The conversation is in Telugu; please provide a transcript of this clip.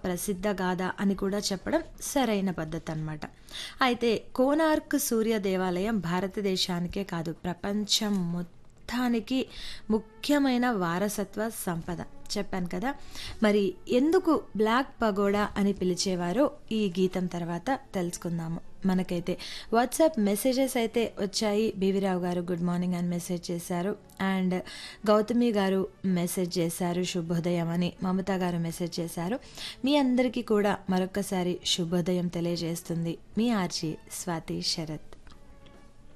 ప్రసిద్ధ గాథ అని కూడా చెప్పడం సరైన పద్ధతి అన్నమాట అయితే కోనార్క్ సూర్య దేవాలయం భారతదేశానికే కాదు ప్రపంచం మొత్తానికి ముఖ్యమైన వారసత్వ సంపద చెప్పాను కదా మరి ఎందుకు బ్లాక్ పగోడా అని పిలిచేవారో ఈ గీతం తర్వాత తెలుసుకుందాము మనకైతే వాట్సాప్ మెసేజెస్ అయితే వచ్చాయి బీవీరావు గారు గుడ్ మార్నింగ్ అని మెసేజ్ చేశారు అండ్ గౌతమి గారు మెసేజ్ చేశారు శుభోదయం అని మమత గారు మెసేజ్ చేశారు మీ అందరికీ కూడా మరొకసారి శుభోదయం తెలియజేస్తుంది మీ ఆర్జీ స్వాతి శరత్